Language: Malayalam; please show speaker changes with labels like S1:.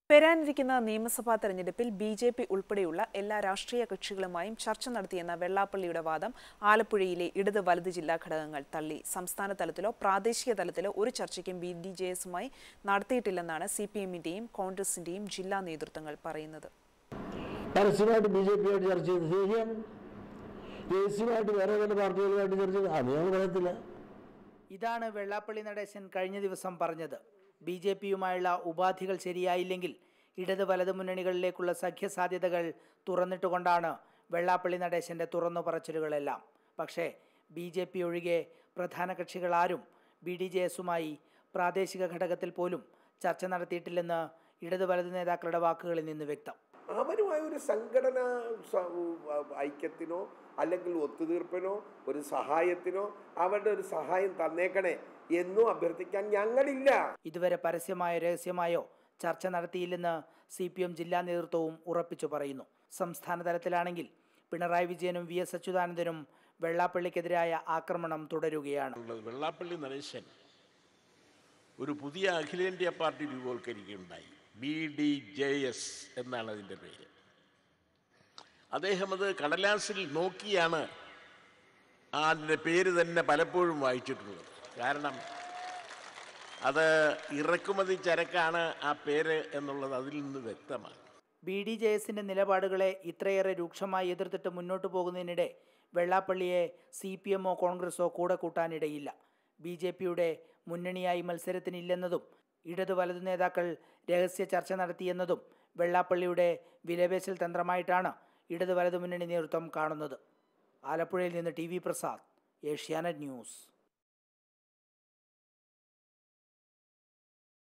S1: വരാനിരിക്കുന്ന നിയമസഭാ തെരഞ്ഞെടുപ്പിൽ ബി ജെ പി ഉൾപ്പെടെയുള്ള എല്ലാ രാഷ്ട്രീയ കക്ഷികളുമായും ചർച്ച നടത്തിയെന്ന വെള്ളാപ്പള്ളിയുടെ വാദം ആലപ്പുഴയിലെ ഇടത് വലത് ജില്ലാ ഘടകങ്ങൾ തള്ളി സംസ്ഥാന തലത്തിലോ പ്രാദേശിക തലത്തിലോ ഒരു ചർച്ചയ്ക്കും ബി ഡി ജെ എസുമായി നടത്തിയിട്ടില്ലെന്നാണ് സി പി എമ്മിന്റെയും കോൺഗ്രസിന്റെയും ജില്ലാ നേതൃത്വങ്ങൾ പറയുന്നത്
S2: പരസ്യമായിട്ട് ബി ജെ പിയായിട്ട് ചർച്ച ചെയ്ത് ശരിയാണ് രഹസ്യമായിട്ട് വേറെ വല്ല പാർട്ടികളുമായിട്ട് ചർച്ച ചെയ്ത് അത് ഞങ്ങൾ പറയത്തില്ല
S3: ഇതാണ് വെള്ളാപ്പള്ളി നടേശൻ കഴിഞ്ഞ ദിവസം പറഞ്ഞത് ബി ജെ പിയുമായുള്ള ഉപാധികൾ ശരിയായില്ലെങ്കിൽ ഇടത് വലത് മുന്നണികളിലേക്കുള്ള സഖ്യസാധ്യതകൾ തുറന്നിട്ടുകൊണ്ടാണ് വെള്ളാപ്പള്ളി നടേശൻ്റെ തുറന്നു പറച്ചിലുകളെല്ലാം പക്ഷേ ബി ജെ പി ഒഴികെ പ്രധാന കക്ഷികളാരും ബി ഡി ജെ എസുമായി പ്രാദേശിക ഘടകത്തിൽ പോലും ചർച്ച നടത്തിയിട്ടില്ലെന്ന് ഇടത് വലത് നേതാക്കളുടെ വാക്കുകളിൽ നിന്ന് വ്യക്തം
S4: അവരുമായ ഒരു സംഘടന സ- ഐക്യത്തിനോ അല്ലെങ്കിൽ ഒത്തുതീർപ്പിനോ ഒരു സഹായത്തിനോ അവരുടെ ഒരു സഹായം തന്നേക്കണേ എന്നും അഭ്യർത്ഥിക്കാൻ ഞങ്ങളില്ല
S3: ഇതുവരെ പരസ്യമായോ രഹസ്യമായോ ചർച്ച നടത്തിയില്ലെന്ന് സി പി എം ജില്ലാ നേതൃത്വവും ഉറപ്പിച്ചു പറയുന്നു സംസ്ഥാന തലത്തിലാണെങ്കിൽ പിണറായി വിജയനും വി എസ് അച്യുതാനന്ദനും വെള്ളാപ്പള്ളിക്കെതിരായ ആക്രമണം തുടരുകയാണ്
S5: ഉള്ളത് വെള്ളാപ്പള്ളി നരേശൻ ഒരു പുതിയ അഖിലേന്ത്യാ പാർട്ടി രൂപവൽക്കരിക്കുകയുണ്ടായി ബി ഡി ജെ എസ് എന്നാണ് അതിൻ്റെ പേര് അദ്ദേഹം അത് കടലാസിൽ നോക്കിയാണ് ആ അതിൻ്റെ പേര് തന്നെ പലപ്പോഴും വായിച്ചിട്ടുള്ളത് കാരണം അത് ഇറക്കുമതി ചരക്കാണ് ആ പേര് എന്നുള്ളത് അതിൽ നിന്ന് വ്യക്തമാണ്
S3: ബി ഡി ജെ എസിന്റെ നിലപാടുകളെ ഇത്രയേറെ രൂക്ഷമായി എതിർത്തിട്ട് മുന്നോട്ടു പോകുന്നതിനിടെ വെള്ളാപ്പള്ളിയെ സി പി എമ്മോ കോൺഗ്രസോ കൂടെ കൂട്ടാനിടയില്ല ബി ജെ പിയുടെ മുന്നണിയായി മത്സരത്തിനില്ലെന്നതും ഇടതു വലതു നേതാക്കൾ രഹസ്യ ചർച്ച നടത്തിയെന്നതും വെള്ളാപ്പള്ളിയുടെ വിലപേശൽ തന്ത്രമായിട്ടാണ് ഇടതു വലതു മുന്നണി നേതൃത്വം കാണുന്നത് ആലപ്പുഴയിൽ നിന്ന് T V Prasad Asianet news